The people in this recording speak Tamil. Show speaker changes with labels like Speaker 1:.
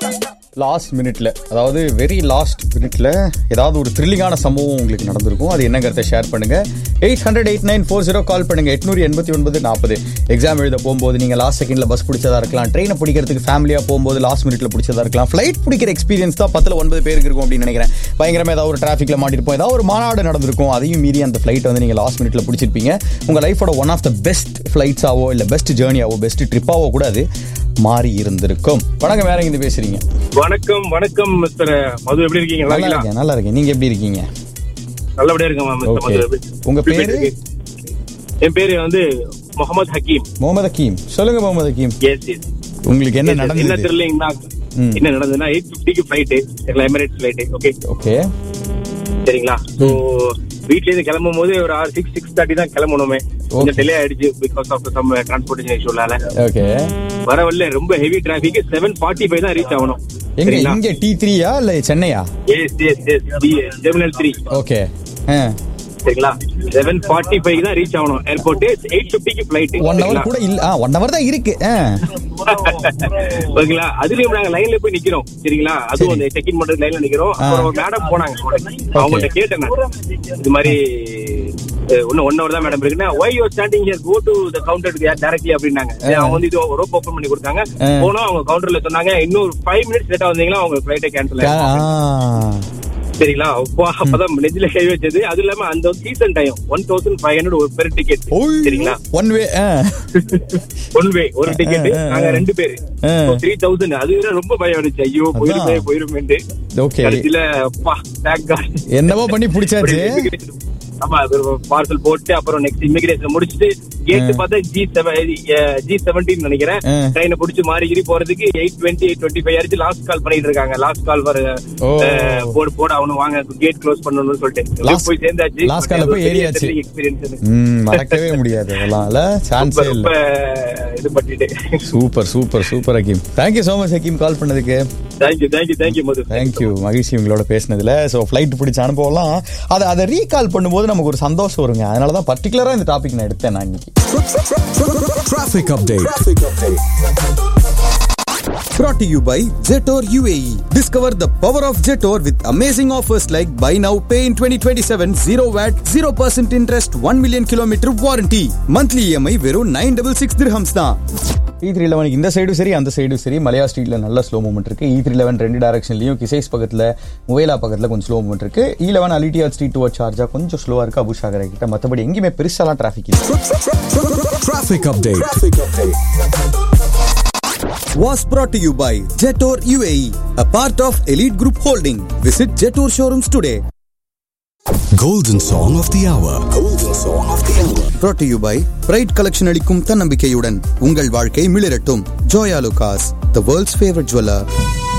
Speaker 1: லாஸ்ட் மினிட்ல அதாவது வெரி லாஸ்ட் மினிட்ல ஏதாவது ஒரு த்ரில்லிங்கான சம்பவம் உங்களுக்கு நடந்திருக்கும் அது என்னங்கிறத ஷேர் பண்ணுங்க eight hundred eight nine four zero call பண்ணுங்க எட்நூறு எண்பத்தி ஒன்பது நாற்பது எக்ஸாம் எழுத போகும்போது நீங்க லாஸ்ட் செகண்ட்ல பஸ் பிடிச்சதா இருக்கலாம் ட்ரெயினை பிடிக்கிறதுக்கு ஃபேமிலியா போகும்போது லாஸ்ட் மினிட்ல பிடிச்சதா இருக்கலாம் ஃபிளைட் பிடிக்கிற எக்ஸ்பீரியன்ஸ் தான் பத்துல ஒன்பது பேருக்கு இருக்கும் அப்படின்னு நினைக்கிறேன் பயங்கரமா ஏதாவது ஒரு டிராஃபிக்ல மாட்டிருப்போம் ஏதாவது ஒரு மாநாடு நடந்திருக்கும் அதையும் மீறி அந்த ஃபிளைட் வந்து நீங்க லாஸ்ட் மினிட்ல பிடிச்சிருப்பீங்க உங்க லைஃபோட ஒன் ஆஃப் த பெஸ்ட் ஃபிளைட்ஸாவோ இல்ல பெஸ்ட் ஜேர்னியாவோ பெஸ்ட் ட்ரிப்பாவோ கூட அது மாறி இருந்திருக்கும் வணக்கம் வேற எங்க பேசுறீங்க
Speaker 2: வணக்கம் வணக்கம் மிஸ்டர் மது எப்படி இருக்கீங்க நல்லா
Speaker 1: நல்லா
Speaker 2: இருக்கீங்களா
Speaker 1: இருக்கேன் நல்லா இருக்கேன் நீங்க எப்படி இருக்கீங்க
Speaker 2: நல்லபடியா இருக்கேன் மிஸ்டர்
Speaker 1: Okay.
Speaker 2: மது
Speaker 1: உங்க
Speaker 2: எப்படி
Speaker 1: பேரு?
Speaker 2: இருக்கு? என் பேரு வந்து முகமது ஹக்கீம்
Speaker 1: முகமது ஹக்கீம் சொல்லுங்க முகமது ஹக்கீம்
Speaker 2: எஸ் எஸ்
Speaker 1: உங்களுக்கு என்ன
Speaker 2: என்ன
Speaker 1: நடந்தது
Speaker 2: தெரியலீங்கன்னா
Speaker 1: ம்.
Speaker 2: என்ன நடந்ததுன்னா எயிட் பிப்டிக்கு flight Emirates flight okay
Speaker 1: okay
Speaker 2: சரிங்களா ஸோ வீட்ல இருந்து கிளம்பும் போது ஒரு ஆறு சிக்ஸ் சிக்ஸ் தேர்ட்டி தான் கிளம்பணுமே கொஞ்சம் டிலே ஆயிடுச்சு பிகாஸ் ஆஃப் சம் டிரான்ஸ்போர்டேஷன் இஷ்யூலால
Speaker 1: ஓகே
Speaker 2: வர வழியில ரொம்ப heavy traffic seven forty five தான் ரீச் ஆகணும்
Speaker 1: எங்க
Speaker 2: சரிங்களா
Speaker 1: இங்க டி த்ரீயா இல்ல சென்னையா
Speaker 2: yes yes yes terminal three
Speaker 1: okay
Speaker 2: சரிங்களா செவன் ஃபார்ட்டி ஃபைவ் தான் ரீச் ஆகணும் ஏர்போர்ட் எயிட் ஃபிஃப்டிக்கு ஃபிளைட்
Speaker 1: ஒன் ஹவர் கூட இல்ல ஒன் ஹவர் தான் இருக்கு ஆ.
Speaker 2: ஓகேங்களா அதுலயும் நாங்க லைன்ல போய் நிக்கிறோம் சரிங்களா அதுவும்
Speaker 1: சரி.
Speaker 2: அந்த செக் இன் பண்றது லைன்ல நிக்கிறோம்
Speaker 1: ஆ.
Speaker 2: அப்புறம் ஒரு மேடம் போனாங்க அவங்கள்ட்ட கேட்டேன் நான். இது மாதிரி அஹ், இன்னும் ஒன் ஹவர் தான் மேடம் இருக்குன்னா why you standing here go to the counter directly அப்படின்னாங்க சரி, அவங்க வந்து இது ரோப் ஓபன் பண்ணி கொடுத்தாங்க
Speaker 1: ஆ.
Speaker 2: போனோம் அவங்க கவுண்டர்ல சொன்னாங்க இன்னொரு ஃபைவ் மினிட்ஸ் லேட்டா வந்தீங்களா அவங்க ஃபிளைட்டை கேன்சல்
Speaker 1: ஆ.
Speaker 2: ஆயிடும் சரிங்களா அப்பா, அப்பதான் நெஞ்சில கை வச்சது அது இல்லாம அந்த season time one thousand five hundred ஒரு பெர் டிக்கெட் சரிங்களா
Speaker 1: ஒன் வே
Speaker 2: ஒன் வே ஒரு டிக்கெட்
Speaker 1: ஆ, ஆ,
Speaker 2: நாங்க
Speaker 1: ஆ.
Speaker 2: ரெண்டு பேரு
Speaker 1: ஆ.
Speaker 2: த்ரீ தௌசண்ட் அது வேற ரொம்ப பயம் இருந்துச்சு ஐயோ போயிருமே
Speaker 1: அதான்.
Speaker 2: போயிருமேண்டு
Speaker 1: ஓகே
Speaker 2: கடைசியில அப்பா தேங்க் காட்
Speaker 1: என்னவோ பண்ணி பிடிச்சாச்சு
Speaker 2: ஆமா பார்சல் போட்டு அப்புறம் நெக்ஸ்ட் இமிகிரேஷன் முடிச்சிட்டு கேட் பார்த்தா ஜி செவன் ஜி செவன்டீன் நினைக்கிறேன்
Speaker 1: ஆ.
Speaker 2: ட்ரெயினை பிடிச்சி மாறிகிரி போறதுக்கு eight twenty eight twenty five ஆயிடுச்சு லாஸ்ட் கால் பண்ணிட்டு இருக்காங்க லாஸ்ட் கால் வர
Speaker 1: ஓ.
Speaker 2: போர்டு போட அவனு வாங்க கேட் க்ளோஸ் பண்ணணும்னு சொல்லிட்டு எப்படியோ
Speaker 1: Last-
Speaker 2: போய் சேர்ந்தாச்சு
Speaker 1: last call ல போய் ஏறியாச்சு.
Speaker 2: எக்ஸ்பீரியன்ஸ்
Speaker 1: ம் மறக்கவே முடியாது அதெல்லாம் இல்ல சான்ஸே
Speaker 2: ரொம்ப
Speaker 1: இல்ல
Speaker 2: இது பண்ணிட்டு
Speaker 1: super super super Hakeem thank you so much Hakeem call பண்ணதுக்கு
Speaker 2: thank you thank you thank you Madhu
Speaker 1: thank you மகிழ்ச்சி உங்களோட பேசினதுல ஸோ ஃப்ளைட் பிடிச்ச அனுபவம்லாம் அதை அதை ரீகால் பண்ணும்போது நமக்கு ஒரு சந்தோஷம் வருங்க அதனால தான் பர்டிகுலராக இந்த டாபிக் நான் எடுத்தேன் நான் இன்னைக்கு
Speaker 3: Traffic update. Brought to you by Jetor UAE. Discover the power of Jetor with amazing offers like buy now, pay in 2027, 0 VAT, 0% interest, 1 million kilometer warranty. Monthly EMI வெறும் 966 dirhams தான்.
Speaker 1: இ த்ரீ லெவனுக்கு இந்த சைடும் சரி அந்த சைடும் சரி மலையா ஸ்ட்ரீட்ல நல்ல ஸ்லோ மூமெண்ட் இருக்கு இ த்ரீ லெவன் ரெண்டு டேரக்ஷன்லயும் கிசைஸ் பக்கத்துல முவேலா பக்கத்துல கொஞ்சம் ஸ்லோ மூமெண்ட் இருக்கு இ லெவன் அலிட்டியா ஸ்ட்ரீட் டுவர்ட் சார்ஜா கொஞ்சம் ஸ்லோவா இருக்கு அபுஷாகரை கிட்ட மற்றபடி எங்கேயுமே பெருசாலாம் டிராஃபிக் இல்லை
Speaker 3: Traffic update. Was brought to you by Jetor UAE, a part of Elite Group Holding. Visit Jetor showrooms today.
Speaker 4: Golden Song of the Hour. Golden Song of the Hour.
Speaker 3: brought to you by bright collection அளிக்கும் தன்னம்பிக்கையுடன் உங்கள் வாழ்க்கை மிளிரட்டும் Joyalukkas the world's favourite jeweller